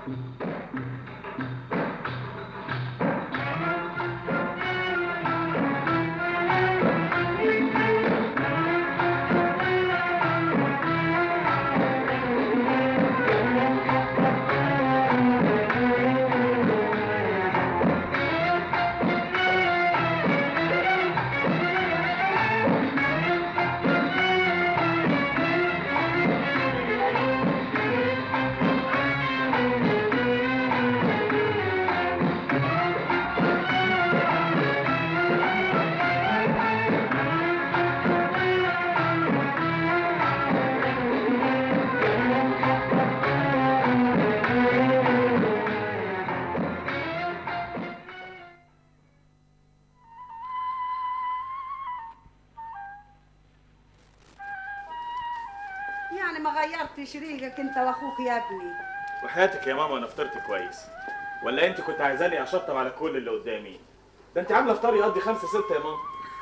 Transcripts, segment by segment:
يعني ما غيرتش ريقك انت واخوك يا ابني وحياتك يا ماما انا فطرت كويس ولا انت كنت عايزاني اشطب على كل اللي قدامي ده انت عامله فطار يقضي خمسة ستة يا ماما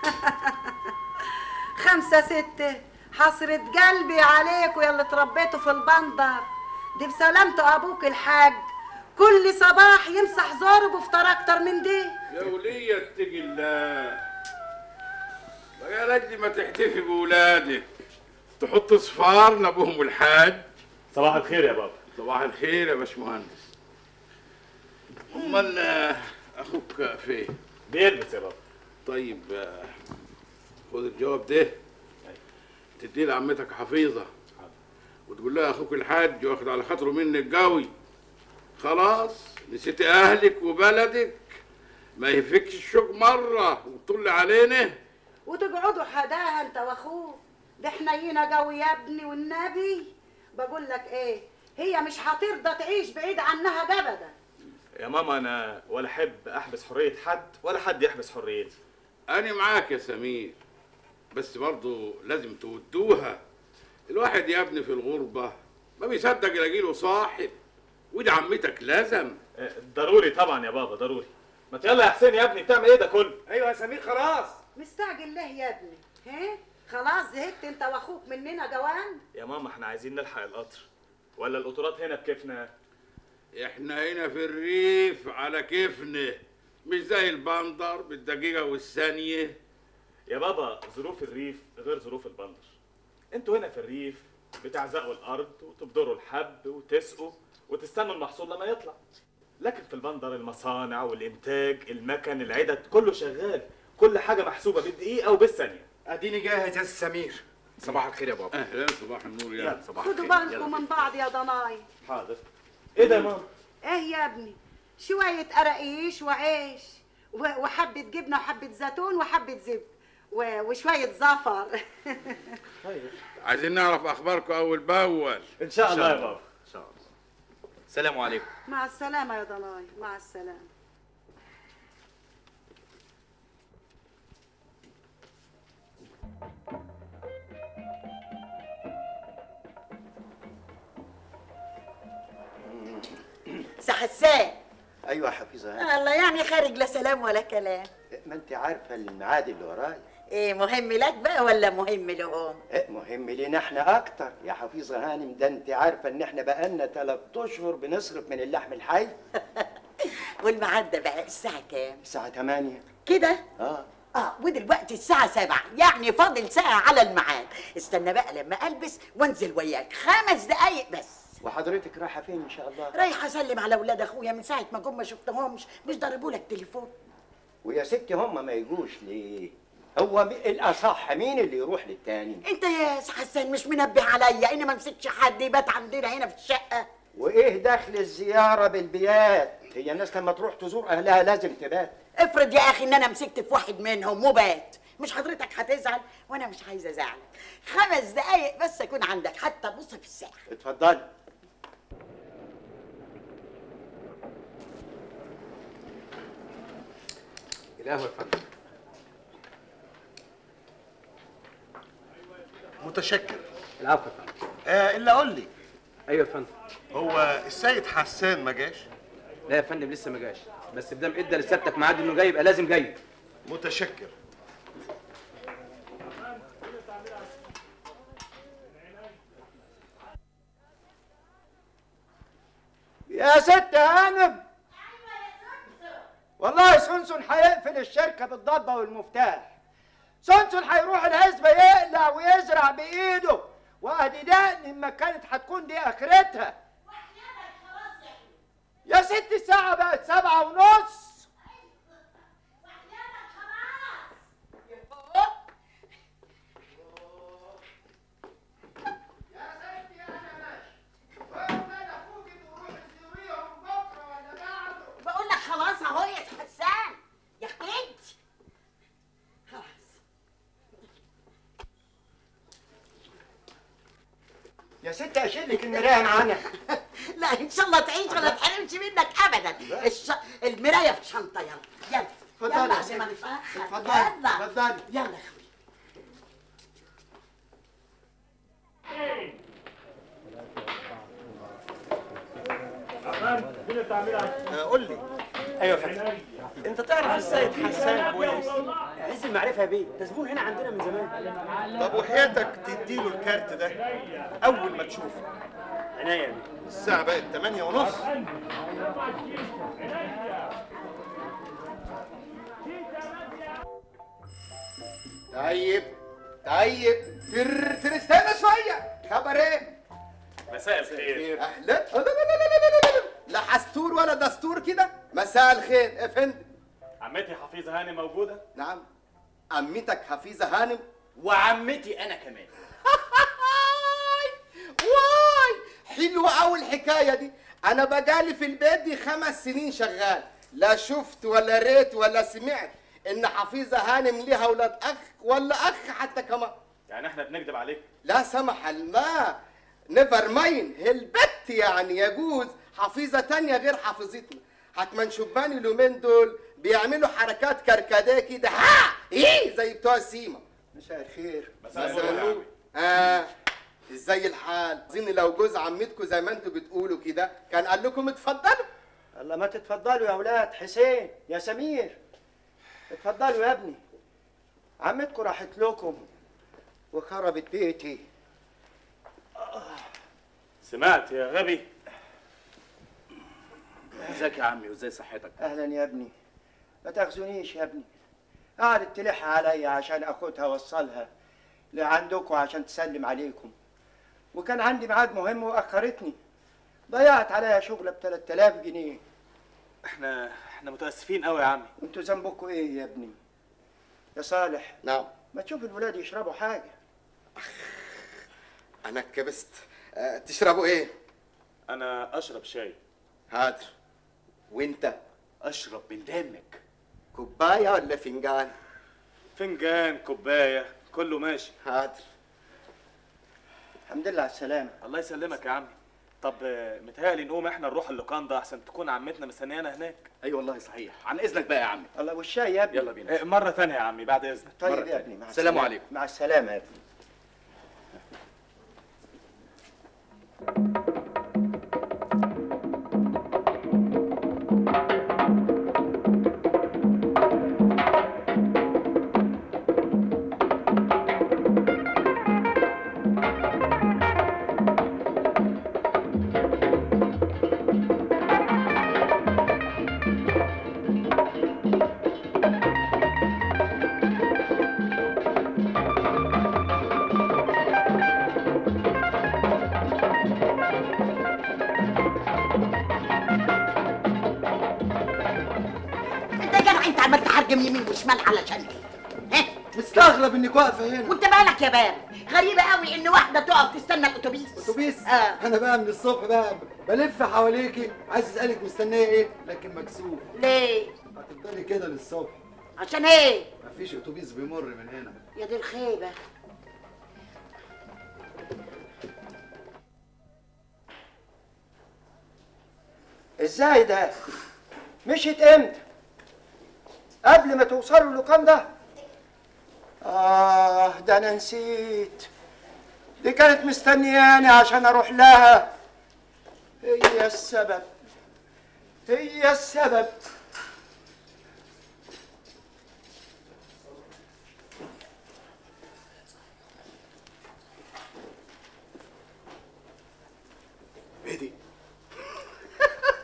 خمسة ستة حسرة قلبي عليك ويا اللي تربيته في البندر دي بسلامته ابوك الحاج كل صباح يمسح زوره بفطار اكتر من دي يا ولية اتقي الله بقى لاجل ما تحتفي بولادك تحط صفار لابوهم الحاج صباح الخير يا بابا صباح الخير يا باشمهندس امال آه، اخوك فين بيلبس يا بابا طيب آه، خد الجواب ده تديه لعمتك حفيظه وتقول لها اخوك الحاج واخد على خاطره منك قوي خلاص نسيت اهلك وبلدك ما يهفكش الشوق مره وتطل علينا وتقعدوا حداها انت واخوك ده حنينه قوي يا ابني والنبي بقول لك ايه هي مش هترضى تعيش بعيد عنها ابدا يا ماما انا ولا احب احبس حرية حد ولا حد يحبس حريتي انا معاك يا سمير بس برضه لازم تودوها الواحد يا ابني في الغربه ما بيصدق يلاقي له صاحب ودي عمتك لازم آه، ضروري طبعا يا بابا ضروري ما يلا يا حسين يا ابني بتعمل ايه ده كله ايوه يا سمير خلاص مستعجل ليه يا ابني ها خلاص زهقت انت واخوك مننا جوان يا ماما احنا عايزين نلحق القطر ولا القطورات هنا بكيفنا احنا هنا في الريف على كيفنا مش زي البندر بالدقيقة والثانية يا بابا ظروف الريف غير ظروف البندر انتوا هنا في الريف بتعزقوا الارض وتبذروا الحب وتسقوا وتستنوا المحصول لما يطلع لكن في البندر المصانع والانتاج المكن العدد كله شغال كل حاجه محسوبه بالدقيقه وبالثانيه اديني جاهز يا سمير صباح الخير يا بابا اهلا صباح النور يا يلا صباح خدوا الخير بالكم من بعض يا ضناي حاضر ايه ده يا ماما ايه يا ابني شوية قراقيش وعيش و- وحبة جبنة وحبة زيتون وحبة زبد و- وشوية زفر عايزين نعرف اخباركم اول باول ان شاء الله يا بابا السلام عليكم مع السلامة يا ضناي مع السلامة حسان ايوه يا حفيظه هاني الله يعني خارج لا سلام ولا كلام ما انت عارفه الميعاد اللي ورايا ايه مهم لك بقى ولا مهم لهم إيه، مهم لينا احنا اكتر يا حفيظه هانم ده انت عارفه ان احنا بقالنا ثلاث اشهر بنصرف من اللحم الحي والميعاد ده بقى الساعة كام الساعه 8 كده اه اه ودلوقتي الساعة سبعة يعني فاضل ساعة على الميعاد استنى بقى لما البس وانزل وياك خمس دقايق بس وحضرتك رايحه فين ان شاء الله رايحة اسلم على ولاد اخويا من ساعة ما جم ما شفتهمش مش ضربوا لك تليفون ويا ستي هم ما يجوش ليه هو مي- الاصح مين اللي يروح للتاني انت يا سي حسان مش منبه عليا اني ما مسكتش حد يبات عندنا هنا في الشقة وايه دخل الزياره بالبيات هي الناس لما تروح تزور اهلها لازم تبات افرض يا اخي ان انا مسكت في واحد منهم وبات مش حضرتك هتزعل وانا مش عايزه ازعلك خمس دقايق بس اكون عندك حتى بص في الساعه اتفضلي القهوه يا فندم متشكر العفو يا فندم آه الا قول لي ايوه يا فندم هو السيد حسان ما جاش لا يا فندم لسه ما جاش بس بدام ادى لسيادتك ميعاد انه جاي يبقى لازم جاي متشكر يا ست هانم والله سنسن هيقفل الشركة بالضبة والمفتاح سنسن هيروح الحزبة يقلع ويزرع بإيده وأدي دقن ما كانت هتكون دي آخرتها يا ست الساعة بقت سبعة ونص بقول لك خلاص اهو يا حسان يا اختي خلاص يا ست أشيلك المراية معانا لا ان شاء الله تعيش ولا تحرمش منك ابدا الش... المرايه في الشنطه يلا يلا اتفضلي يلا يا عشان ما ست. نتاخر اتفضلي، يلا اتفضلي. يلا يا اخوي قول لي ايوه يا فندم انت تعرف السيد حسان كويس عز المعرفه يا بيه ده زبون هنا عندنا من زمان طب وحياتك تديله الكارت ده اول ما تشوفه عناية يا بيه الساعه بقت 8 ونص طيب طيب تر تر استنى شويه خبر ايه مساء الخير اهلا لا لا لا لا لا لا لا حستور ولا دستور كده مساء الخير يا فندم عمتي حفيظه هاني موجوده نعم عمتك حفيظه هانم وعمتي انا كمان واي حلوة أوي الحكاية دي أنا بقالي في البيت دي خمس سنين شغال لا شفت ولا ريت ولا سمعت إن حفيظة هانم ليها ولاد أخ ولا أخ حتى كمان يعني احنا بنكذب عليك لا سمح الله نيفر ماين البت يعني يجوز حفيظة تانية غير حافظتنا حتما شبان اليومين دول بيعملوا حركات كركديه كده ها ايه زي بتوع السيما مساء الخير مساء مثلا النور يا نقول اه ازاي الحال اظن لو جوز عمتكم زي ما انتوا بتقولوا كده كان قال لكم اتفضلوا الله ما تتفضلوا يا أولاد حسين يا سمير اتفضلوا يا ابني عمتكم راحت لكم وخربت بيتي سمعت يا غبي ازيك يا عمي وازاي صحتك اهلا يا ابني ما تاخذونيش يا ابني قعدت تلح عليا عشان اخدها اوصلها لعندكم عشان تسلم عليكم وكان عندي ميعاد مهم واخرتني ضيعت عليا شغله ب 3000 جنيه احنا احنا متاسفين قوي يا عمي انتوا ذنبكم ايه يا ابني يا صالح نعم ما تشوف الولاد يشربوا حاجه انا اتكبست آه تشربوا ايه انا اشرب شاي هاتر وانت اشرب من دمك كوبايه ولا فنجان فنجان كوبايه كله ماشي هاتر الحمد لله على السلامه الله يسلمك يا عمي طب آه، متهيألي نقوم احنا نروح اللوكان ده احسن تكون عمتنا مستنيانا هناك اي والله صحيح عن اذنك بقى يا عمي الله والشاي يا ابني يلا بينا آه، مرة تانية يا عمي بعد إذنك طيب مرة يا تانية. ابني مع السلام السلامة. عليكم. مع السلامه يا ابني انت يا جدع انت عمال تحرجم يمين وشمال علشان ايه؟ ها؟ مستغرب انك واقفه هنا وانت مالك يا بارد غريبه قوي ان واحده تقف تستنى الاتوبيس اتوبيس اه انا بقى من الصبح بقى بلف حواليكي عايز اسالك مستنيه ايه لكن مكسوف ليه هتفضلي كده للصبح عشان ايه مفيش اتوبيس بيمر من هنا يا دي الخيبه ازاي ده مشيت امتى قبل ما توصلوا اللوكان ده اه ده انا نسيت دي كانت مستنياني عشان اروح لها هي السبب هي السبب ايه دي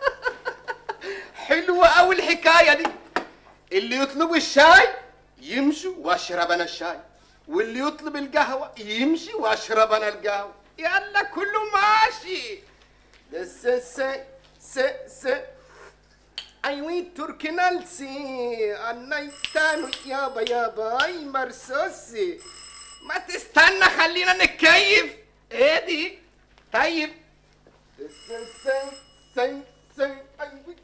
حلوة أوي الحكاية دي اللي يطلبوا الشاي يمشوا واشرب أنا الشاي واللي يطلب القهوة يمشي واشرب أنا القهوة يلا كله ماشي س س س س أيوي تركي نالسي النيتانو يابا يابا أي مرسوسي ما تستنى خلينا نتكيف ايه دي طيب س س س س أيوي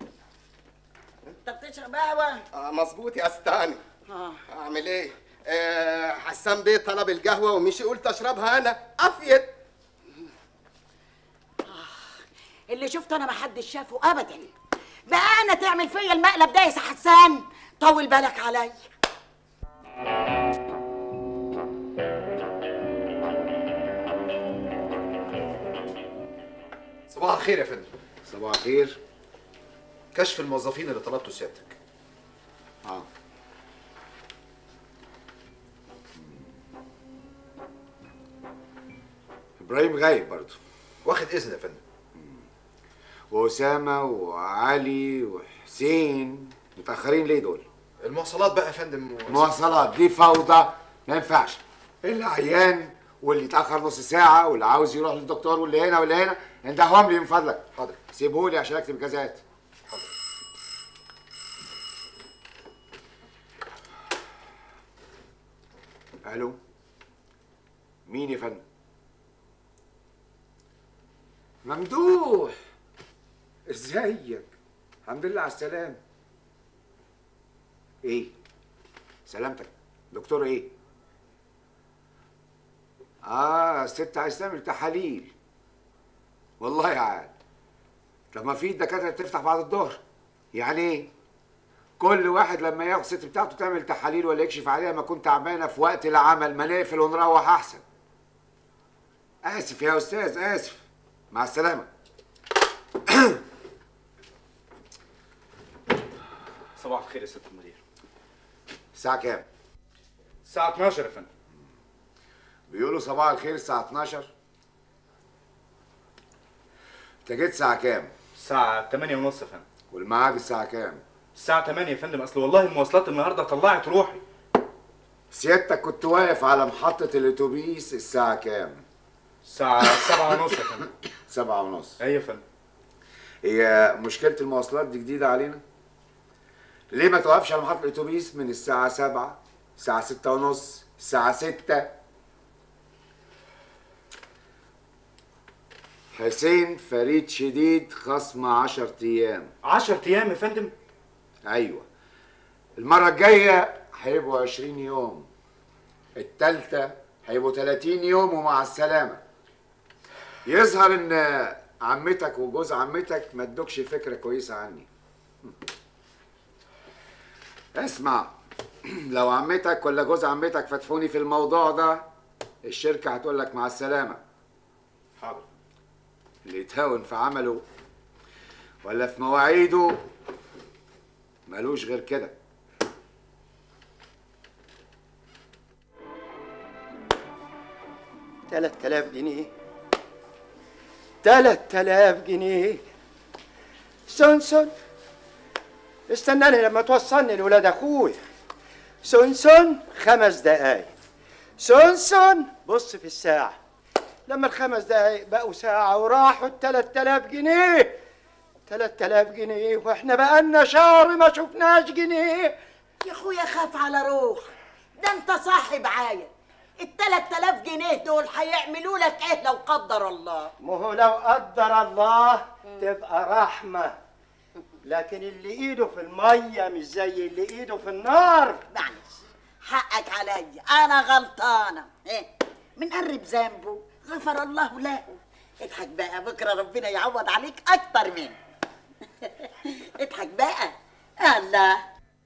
انت بتشرب قهوه اه مظبوط يا استاني اه اعمل ايه آه حسان بيه طلب القهوه ومشي قلت اشربها انا افيد اللي شفته انا ما حدش شافه ابدا بقى انا تعمل فيا المقلب ده يا سي حسان طول بالك عليا صباح الخير يا فندم صباح الخير كشف الموظفين اللي طلبته سيادتك اه ابراهيم غايب برضه واخد اذن يا فندم واسامه وعلي وحسين متاخرين ليه دول المواصلات بقى يا فندم مواصلات دي فوضى ما ينفعش اللي عيان واللي اتاخر نص ساعه واللي عاوز يروح للدكتور واللي هنا واللي هنا اندههم لي من فضلك حاضر سيبهولي عشان اكتب جزات الو مين يا فندم ممدوح ازيك الحمد لله على السلامه ايه سلامتك دكتور ايه اه الست عايز تعمل تحاليل والله عاد طب ما في دكاتره تفتح بعد الظهر يعني ايه كل واحد لما ياخد الست بتاعته تعمل تحاليل ولا يكشف عليها ما كنت تعبانه في وقت العمل ما نقفل ونروح احسن اسف يا استاذ اسف مع السلامه صباح الخير يا ست المدير الساعه كام الساعة 12 يا فندم بيقولوا صباح الخير الساعه 12 انت جيت الساعه كام الساعة 8 ونص يا فندم والميعاد الساعه كام الساعة 8 يا فندم أصل والله المواصلات النهاردة طلعت روحي سيادتك كنت واقف على محطة الأتوبيس الساعة كام؟ الساعة 7 ونص يا فندم سبعة ونص أيوة يا فندم هي مشكلة المواصلات دي جديدة علينا؟ ليه ما توقفش على محطة الأتوبيس من الساعة سبعة الساعة ستة ونص الساعة ستة حسين فريد شديد خصم عشر أيام 10 أيام يا فندم أيوة المرة الجاية هيبقوا عشرين يوم التالتة هيبقوا تلاتين يوم ومع السلامة يظهر إن عمتك وجوز عمتك ما ادوكش فكرة كويسة عني اسمع لو عمتك ولا جوز عمتك فتحوني في الموضوع ده الشركة هتقول لك مع السلامة حاضر اللي يتهاون في عمله ولا في مواعيده ملوش غير كده تلات آلاف جنيه تلات آلاف جنيه سونسون استناني لما توصلني لولاد اخويا سونسون خمس دقايق سونسون بص في الساعة لما الخمس دقايق بقوا ساعة وراحوا التلات آلاف جنيه تلات آلاف جنيه واحنا بقالنا شهر ما شفناش جنيه يا اخويا خاف على روح ده انت صاحب عاية التلات آلاف جنيه دول هيعملوا لك ايه لو قدر الله ما هو لو قدر الله تبقى رحمة لكن اللي ايده في المية مش زي اللي ايده في النار معلش حقك عليا انا غلطانة ايه من قرب ذنبه غفر الله له اضحك بقى بكرة ربنا يعوض عليك اكتر منه اضحك بقى الله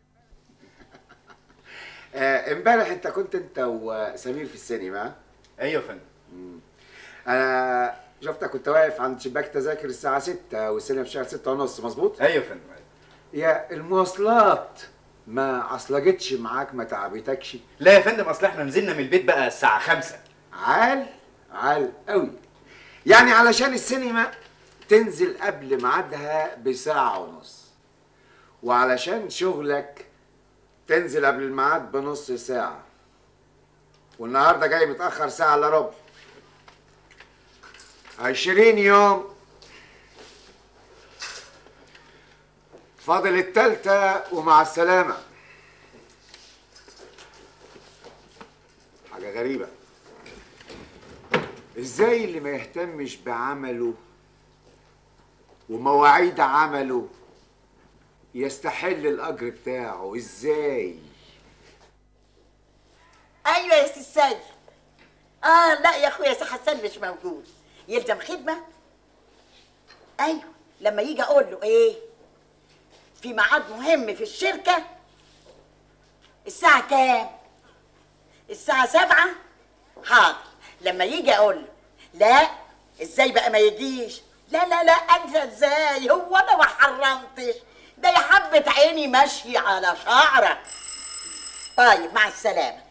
آه، امبارح انت كنت انت وسمير في السينما ايوه يا فندم انا شفتك كنت واقف عند شباك تذاكر الساعة 6 والسينما بتشتغل 6 ونص مظبوط؟ ايوه يا فندم يا المواصلات ما عصلجتش معاك ما تعبتكش لا يا فندم أصل احنا نزلنا من البيت بقى الساعة 5 عال عال قوي يعني علشان السينما تنزل قبل ميعادها بساعة ونص وعلشان شغلك تنزل قبل الميعاد بنص ساعة والنهارده جاي متأخر ساعة الا ربع عشرين يوم فاضل التالتة ومع السلامة حاجة غريبة ازاي اللي ما يهتمش بعمله ومواعيد عمله يستحل الاجر بتاعه ازاي ايوه يا سي السيد اه لا يا اخويا سي حسن مش موجود يلزم خدمه ايوه لما يجي اقول له ايه في ميعاد مهم في الشركه الساعه كام الساعه سبعة حاضر لما يجي اقول له لا ازاي بقى ما يجيش لا لا لا انسى ازاي هو انا ما حرمتش ده يا حبه عيني ماشي على شعرك طيب مع السلامه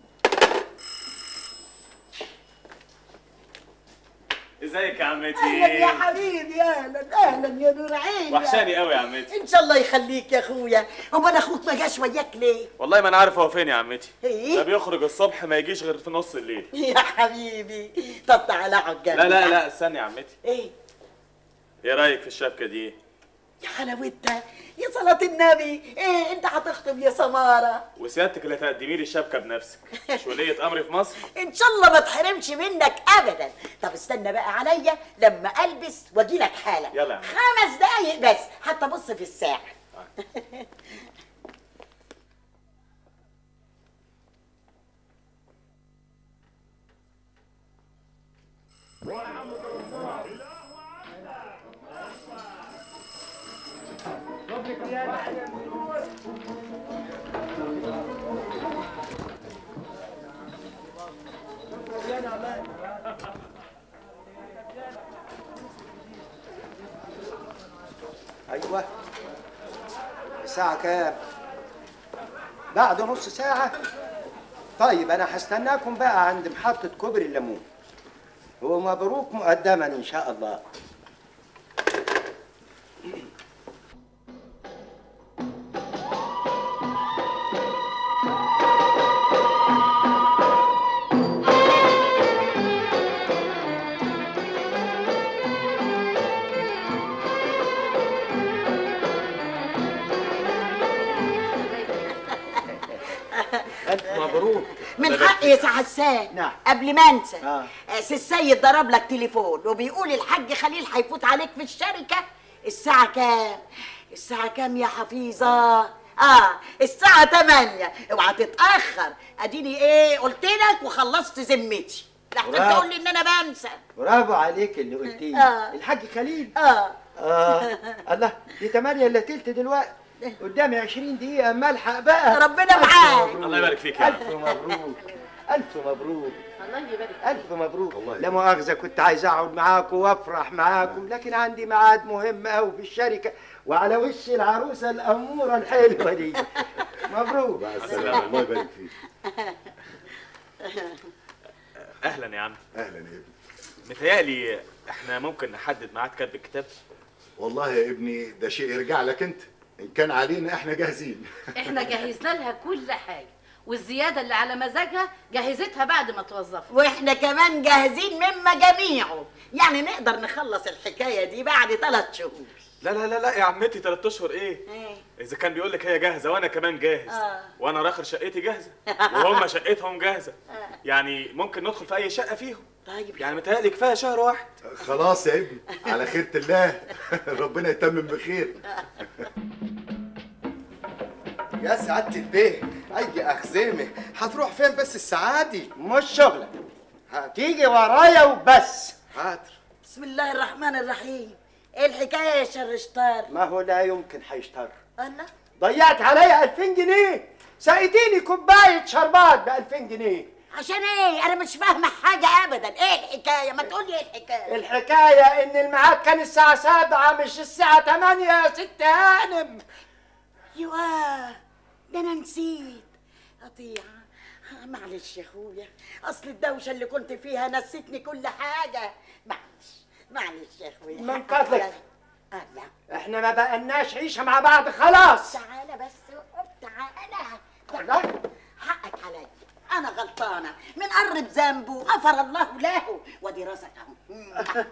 ازيك يا عمتي اهلا يا حبيبي اهلا اهلا يا نور عيني وحشاني قوي يا عمتي ان شاء الله يخليك يا اخويا هو انا اخوك ما جاش وياك ليه والله ما انا عارف هو فين يا عمتي إيه؟ ده بيخرج الصبح ما يجيش غير في نص الليل يا حبيبي طب تعالى اقعد جنبي لا لا لا استني يا عمتي ايه ايه رايك في الشبكه دي ايه يا حلاوتها يا صلاة النبي ايه انت هتخطب يا سمارة وسيادتك اللي تقدمي لي الشبكه بنفسك مش وليه امري في مصر ان شاء الله ما تحرمش منك ابدا طب استنى بقى عليا لما البس واجي لك حالا يلا يا عم. خمس دقايق بس حتى بص في الساعة ايوه الساعة كام؟ بعد نص ساعة؟ طيب أنا هستناكم بقى عند محطة كوبري الليمون ومبروك مقدما إن شاء الله الف مبروك من حقي يا سي حسان نعم. قبل ما انسى آه. آه، سي السيد ضرب لك تليفون وبيقول الحاج خليل هيفوت عليك في الشركه الساعه كام الساعه كام يا حفيظه اه الساعه 8 اوعى تتاخر اديني ايه قلت لك وخلصت ذمتي لحسن برافو. تقول لي ان انا بنسى برافو عليك اللي قلتيه آه. الحاج خليل اه آه الله دي 8 الا تلت دلوقتي قدامي 20 دقيقة أما ألحق بقى ربنا معاك. الله يبارك فيك يا عم. ألف مبروك ألف مبروك الله يبارك ألف مبروك لا مؤاخذة كنت عايز أقعد معاكم وأفرح معاكم لكن عندي ميعاد مهم أوي في الشركة وعلى وش العروسة الأمورة الحلوة دي مبروك مع السلامة. الله يبارك فيك اهلا يا عم اهلا يا ابني متهيألي احنا ممكن نحدد ميعاد كتب الكتاب والله يا ابني ده شيء يرجع لك انت ان كان علينا احنا جاهزين احنا جهزنا لها كل حاجه والزياده اللي على مزاجها جهزتها بعد ما توظفت واحنا كمان جاهزين مما جميعه يعني نقدر نخلص الحكايه دي بعد ثلاث شهور لا لا لا لا يا عمتي ثلاث اشهر ايه ايه اذا كان بيقول لك هي جاهزه وانا كمان جاهز آه. وانا راخر شقتي جاهزه وهم شقتهم جاهزه يعني ممكن ندخل في اي شقه فيهم طيب يعني متهيألي كفايه شهر واحد خلاص يا ابني على خيرة الله ربنا يتمم بخير يا سعادة البيه اي اخزامه هتروح فين بس الساعة دي مش شغلك هتيجي ورايا وبس حاضر بسم الله الرحمن الرحيم ايه الحكايه يا شرشتار ما هو لا يمكن هيشتر الله ضيعت عليا 2000 جنيه سقيتيني كوباية شربات ب 2000 جنيه عشان ايه انا مش فاهمه حاجه ابدا ايه الحكايه ما تقول لي ايه الحكايه الحكاية إن الميعاد كان الساعة 7 مش الساعة 8 يا ست هانم يواه ده انا نسيت قطيعه آه، معلش يا اخويا اصل الدوشه اللي كنت فيها نسيتني كل حاجه معلش معلش يا اخويا من فضلك. الله احنا ما بقالناش عيشه مع بعض خلاص تعالى بس تعالى حقك عليا انا غلطانه من قرب ذنبه غفر الله له ودي راسك اهو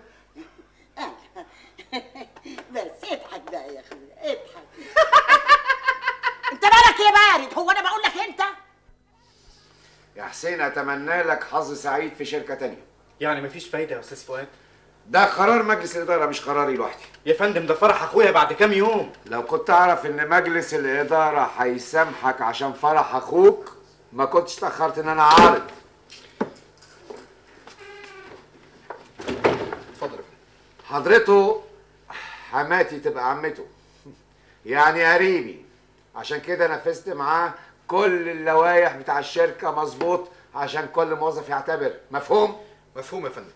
بس اضحك بقى يا اخويا اضحك انت مالك يا بارد هو انا بقول لك انت يا حسين اتمنى لك حظ سعيد في شركه تانية يعني مفيش فايده يا استاذ فؤاد ده قرار مجلس الاداره مش قراري لوحدي يا فندم ده فرح اخويا بعد كام يوم لو كنت اعرف ان مجلس الاداره هيسامحك عشان فرح اخوك ما كنتش تاخرت ان انا اعارض اتفضل حضرته حماتي تبقى عمته يعني قريبي عشان كده نفذت معاه كل اللوائح بتاع الشركه مظبوط عشان كل موظف يعتبر مفهوم مفهوم يا فندم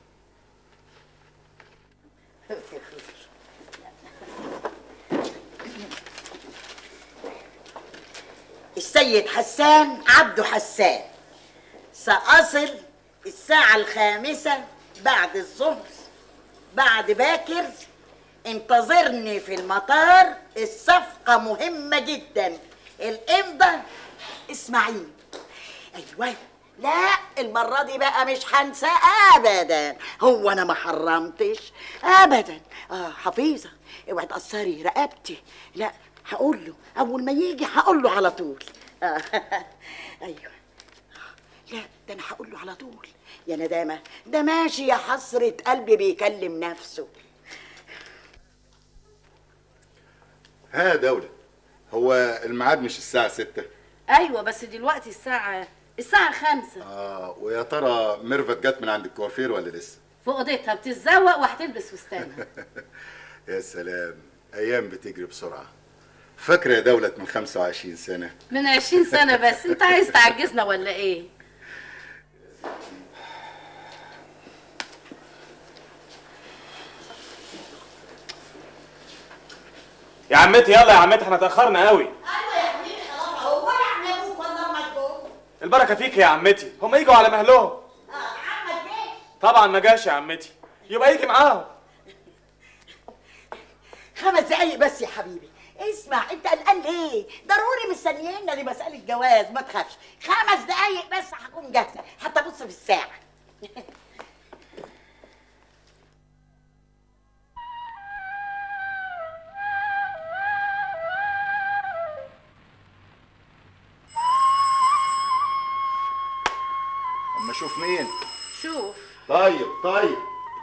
السيد حسان عبده حسان سأصل الساعة الخامسة بعد الظهر بعد باكر انتظرني في المطار الصفقة مهمة جدا الإمضة إسماعيل أيوة لا المرة دي بقى مش هنسى أبدا هو أنا ما حرمتش أبدا آه حفيظة اوعي تقصري رقبتي لا هقول له أول ما يجي هقول له على طول آه. أيوة لا ده أنا هقول له على طول يا ندامة ده ماشي يا حسرة قلبي بيكلم نفسه ها يا دولة هو الميعاد مش الساعة ستة ايوه بس دلوقتي الساعه الساعه خمسة اه ويا ترى ميرفت جت من عند الكوافير ولا لسه في اوضتها بتتزوق وهتلبس فستان يا سلام ايام بتجري بسرعة فاكرة يا دولة من 25 سنة من عشرين سنه بس انت عايز تعجزنا ولا ايه يا عمتي يلا يا عمتي احنا اتاخرنا قوي هو يعني ابوك ولا امك دول البركه فيك يا عمتي هم يجوا على مهلهم طبعا ما جاش يا عمتي يبقى يجي معاهم خمس دقايق بس يا حبيبي اسمع انت قلقان ليه ضروري مستنيينا دي مسألة جواز ما تخافش خمس دقايق بس هكون جاهزة حتى بص في الساعة اما اشوف مين شوف طيب طيب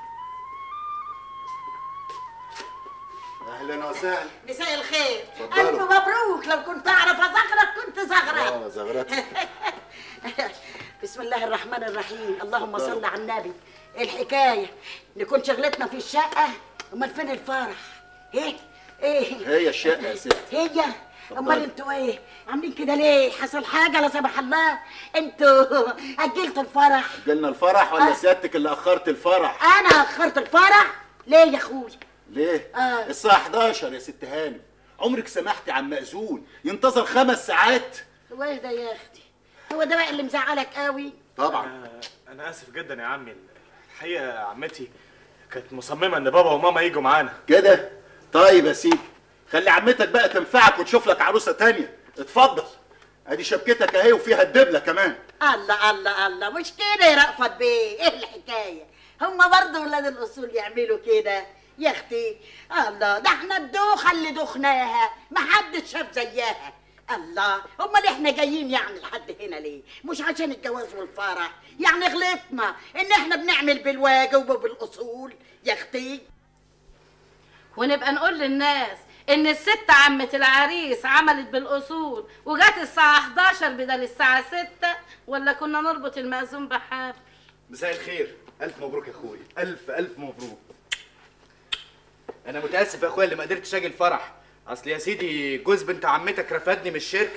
اهلا وسهلا مساء الخير اتفضلوا. ألف مبروك لو كنت أعرف أزغرك كنت زغرك اه زغرتك بسم الله الرحمن الرحيم اللهم اتفضلوا. صل على النبي الحكاية نكون شغلتنا في الشقة أمال فين الفرح ايه ايه هي الشقة يا ست هي امال انتوا ايه عاملين كده ليه حصل حاجه لا سمح الله انتوا اجلتوا الفرح جالنا الفرح آه. ولا سيادتك اللي اخرت الفرح انا اخرت الفرح ليه يا اخويا ليه آه. الساعة 11 يا ست هانم عمرك سمحتي عن مأذون ينتظر خمس ساعات هو ايه ده يا اختي هو ده بقى اللي مزعلك قوي طبعا انا اسف جدا يا عمي الحقيقه يا عمتي كانت مصممه ان بابا وماما يجوا معانا كده طيب يا سيدي خلي عمتك بقى تنفعك وتشوف لك عروسة تانية اتفضل ادي شبكتك اهي وفيها الدبلة كمان الله الله الله مش كده يا رأفت بيه ايه الحكايه هما برضه ولاد الاصول يعملوا كده يا اختي الله ده احنا الدوخه اللي دخناها ما حدش شاف زيها الله امال احنا جايين يعني لحد هنا ليه مش عشان الجواز والفرح يعني غلطنا ان احنا بنعمل بالواجب وبالاصول يا اختي ونبقى نقول للناس ان الست عمة العريس عملت بالاصول وجات الساعة 11 بدل الساعة 6 ولا كنا نربط المأذون بحبل مساء الخير الف مبروك يا اخويا الف الف مبروك انا متاسف يا اخويا اللي ما قدرتش اجي الفرح اصل يا سيدي جوز بنت عمتك رفدني من الشركه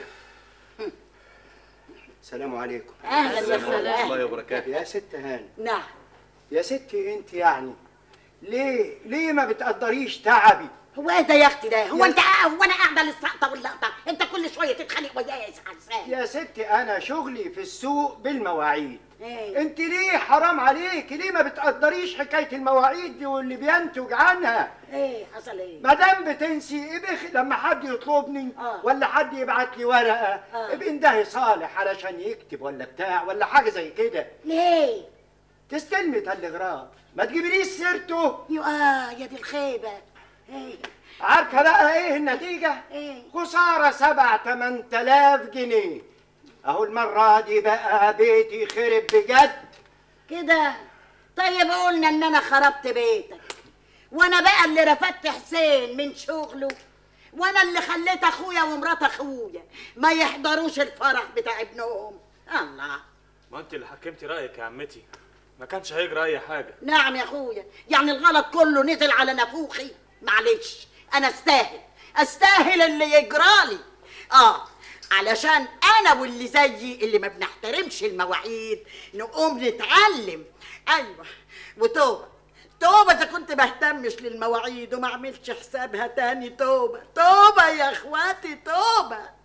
السلام عليكم اهلا السلام ورحمة وسهلا الله وبركاته يا ست هاني نعم يا ستي انت يعني ليه ليه ما بتقدريش تعبي هو ايه ده يا اختي ده هو انت هو انا قاعده للسقطه واللقطه انت كل شويه تتخانق ويايا يا حسان يا ستي انا شغلي في السوق بالمواعيد إيه؟ انت ليه حرام عليك ليه ما بتقدريش حكايه المواعيد دي واللي بينتج عنها ايه حصل ايه ما دام بتنسي ابخ لما حد يطلبني ولا حد يبعت لي ورقه ابقى اندهي صالح علشان يكتب ولا بتاع ولا حاجه زي كده ليه تستلمي تلغراف ما تجيبليش سيرته يا اه يا دي الخيبه ايه عارفه بقى ايه النتيجه ايه خساره سبع تمن تلاف جنيه اهو المره دي بقى بيتي خرب بجد كده طيب قلنا ان انا خربت بيتك وانا بقى اللي رفدت حسين من شغله وانا اللي خليت اخويا ومرات اخويا ما يحضروش الفرح بتاع ابنهم الله ما انت اللي حكمتي رايك يا عمتي ما كانش هيجرى اي حاجه نعم يا اخويا يعني الغلط كله نزل على نافوخي معلش انا استاهل استاهل اللي يجرالي اه علشان انا واللي زيي اللي ما بنحترمش المواعيد نقوم نتعلم ايوه وتوبه توبه اذا كنت بهتمش للمواعيد وما اعملش حسابها تاني توبه توبه يا اخواتي توبه